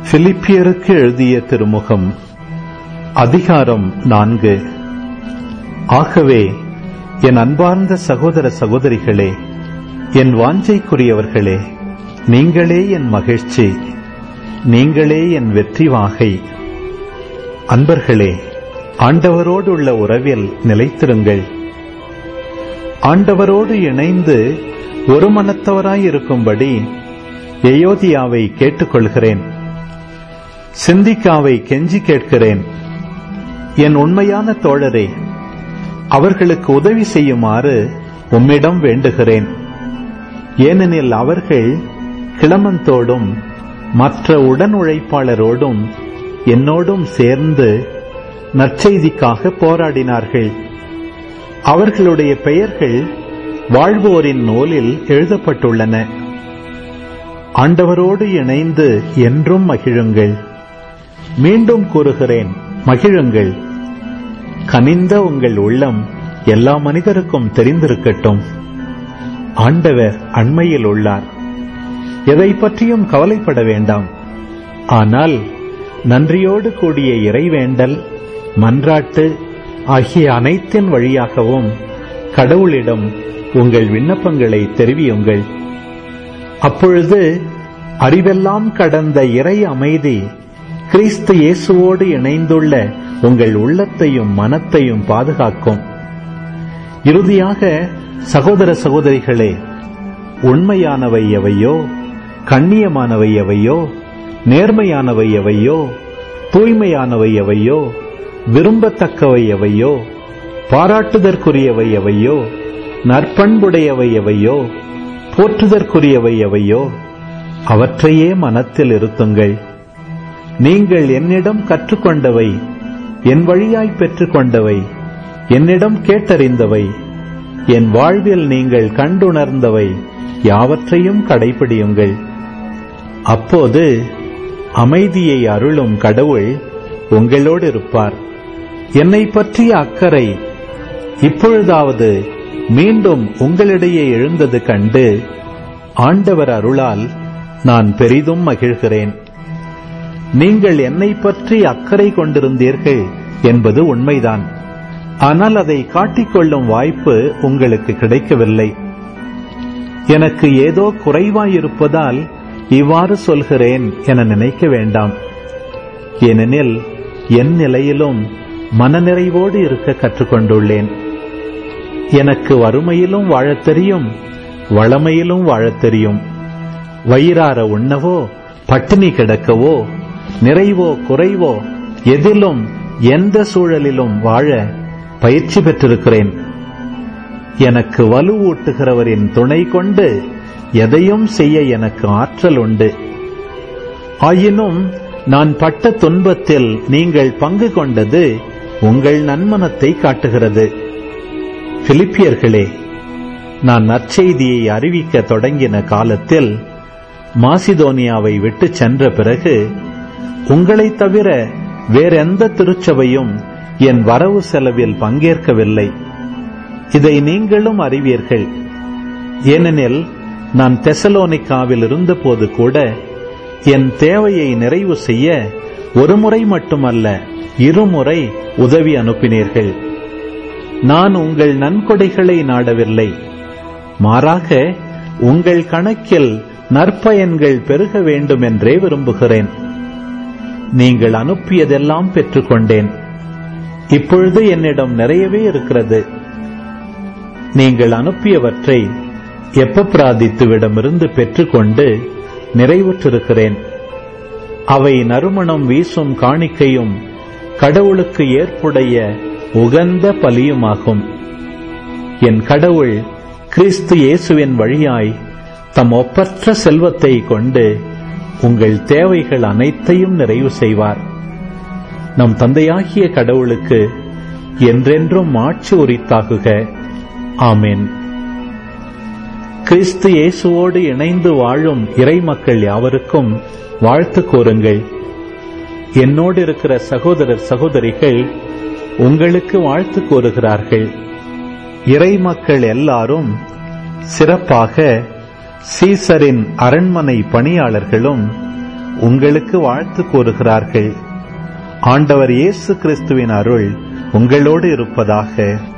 பிலிப்பியருக்கு எழுதிய திருமுகம் அதிகாரம் நான்கு ஆகவே என் அன்பார்ந்த சகோதர சகோதரிகளே என் வாஞ்சைக்குரியவர்களே நீங்களே என் மகிழ்ச்சி நீங்களே என் வெற்றி வாகை அன்பர்களே ஆண்டவரோடு உள்ள உறவில் நிலைத்திருங்கள் ஆண்டவரோடு இணைந்து ஒரு மனத்தவராயிருக்கும்படி எயோதியாவை கேட்டுக்கொள்கிறேன் சிந்திக்காவை கெஞ்சி கேட்கிறேன் என் உண்மையான தோழரே அவர்களுக்கு உதவி செய்யுமாறு உம்மிடம் வேண்டுகிறேன் ஏனெனில் அவர்கள் கிளமந்தோடும் மற்ற உடன் உழைப்பாளரோடும் என்னோடும் சேர்ந்து நற்செய்திக்காக போராடினார்கள் அவர்களுடைய பெயர்கள் வாழ்வோரின் நூலில் எழுதப்பட்டுள்ளன ஆண்டவரோடு இணைந்து என்றும் மகிழுங்கள் மீண்டும் கூறுகிறேன் மகிழுங்கள் கனிந்த உங்கள் உள்ளம் எல்லா மனிதருக்கும் தெரிந்திருக்கட்டும் ஆண்டவர் அண்மையில் உள்ளார் எதை பற்றியும் கவலைப்பட வேண்டாம் ஆனால் நன்றியோடு கூடிய இறைவேண்டல் மன்றாட்டு ஆகிய அனைத்தின் வழியாகவும் கடவுளிடம் உங்கள் விண்ணப்பங்களை தெரிவியுங்கள் அப்பொழுது அறிவெல்லாம் கடந்த இறை அமைதி கிறிஸ்து இயேசுவோடு இணைந்துள்ள உங்கள் உள்ளத்தையும் மனத்தையும் பாதுகாக்கும் இறுதியாக சகோதர சகோதரிகளே உண்மையானவை எவையோ கண்ணியமானவை எவையோ நேர்மையானவை எவையோ தூய்மையானவை எவையோ விரும்பத்தக்கவை எவையோ பாராட்டுதற்குரியவை எவையோ நற்பண்புடையவை எவையோ போற்றுதற்குரியவை எவையோ அவற்றையே மனத்தில் இருத்துங்கள் நீங்கள் என்னிடம் கற்றுக்கொண்டவை என் வழியாய் பெற்றுக்கொண்டவை என்னிடம் கேட்டறிந்தவை என் வாழ்வில் நீங்கள் கண்டுணர்ந்தவை யாவற்றையும் கடைபிடியுங்கள் அப்போது அமைதியை அருளும் கடவுள் உங்களோடு இருப்பார் என்னை பற்றிய அக்கறை இப்பொழுதாவது மீண்டும் உங்களிடையே எழுந்தது கண்டு ஆண்டவர் அருளால் நான் பெரிதும் மகிழ்கிறேன் நீங்கள் என்னை பற்றி அக்கறை கொண்டிருந்தீர்கள் என்பது உண்மைதான் ஆனால் அதை காட்டிக்கொள்ளும் வாய்ப்பு உங்களுக்கு கிடைக்கவில்லை எனக்கு ஏதோ குறைவாயிருப்பதால் இவ்வாறு சொல்கிறேன் என நினைக்க வேண்டாம் ஏனெனில் என் நிலையிலும் மனநிறைவோடு இருக்க கற்றுக்கொண்டுள்ளேன் எனக்கு வறுமையிலும் வாழத் தெரியும் வளமையிலும் வாழத் தெரியும் வயிறார உண்ணவோ பட்டினி கிடக்கவோ நிறைவோ குறைவோ எதிலும் எந்த சூழலிலும் வாழ பயிற்சி பெற்றிருக்கிறேன் எனக்கு வலுவூட்டுகிறவரின் துணை கொண்டு எதையும் செய்ய எனக்கு ஆற்றல் உண்டு ஆயினும் நான் பட்ட துன்பத்தில் நீங்கள் பங்கு கொண்டது உங்கள் நன்மனத்தை காட்டுகிறது பிலிப்பியர்களே நான் நற்செய்தியை அறிவிக்க தொடங்கின காலத்தில் மாசிதோனியாவை விட்டு சென்ற பிறகு உங்களைத் தவிர வேறெந்த திருச்சபையும் என் வரவு செலவில் பங்கேற்கவில்லை இதை நீங்களும் அறிவீர்கள் ஏனெனில் நான் தெசலோனிக்காவில் இருந்தபோது கூட என் தேவையை நிறைவு செய்ய ஒரு முறை மட்டுமல்ல இருமுறை உதவி அனுப்பினீர்கள் நான் உங்கள் நன்கொடைகளை நாடவில்லை மாறாக உங்கள் கணக்கில் நற்பயன்கள் பெருக வேண்டும் என்றே விரும்புகிறேன் நீங்கள் அனுப்பியதெல்லாம் பெற்றுக்கொண்டேன் இப்பொழுது என்னிடம் நிறையவே இருக்கிறது நீங்கள் அனுப்பியவற்றை எப்பப்பிராதித்துவிடமிருந்து பெற்றுக்கொண்டு நிறைவுற்றிருக்கிறேன் அவை நறுமணம் வீசும் காணிக்கையும் கடவுளுக்கு ஏற்புடைய உகந்த பலியுமாகும் என் கடவுள் கிறிஸ்து இயேசுவின் வழியாய் தம் ஒப்பற்ற செல்வத்தை கொண்டு உங்கள் தேவைகள் அனைத்தையும் நிறைவு செய்வார் நம் தந்தையாகிய கடவுளுக்கு என்றென்றும் ஆட்சி உரித்தாகுக ஆமேன் கிறிஸ்து இயேசுவோடு இணைந்து வாழும் இறைமக்கள் யாவருக்கும் வாழ்த்து கூறுங்கள் என்னோடு இருக்கிற சகோதரர் சகோதரிகள் உங்களுக்கு வாழ்த்து கூறுகிறார்கள் இறைமக்கள் எல்லாரும் சிறப்பாக சீசரின் அரண்மனை பணியாளர்களும் உங்களுக்கு வாழ்த்து கூறுகிறார்கள் ஆண்டவர் இயேசு கிறிஸ்துவின் அருள் உங்களோடு இருப்பதாக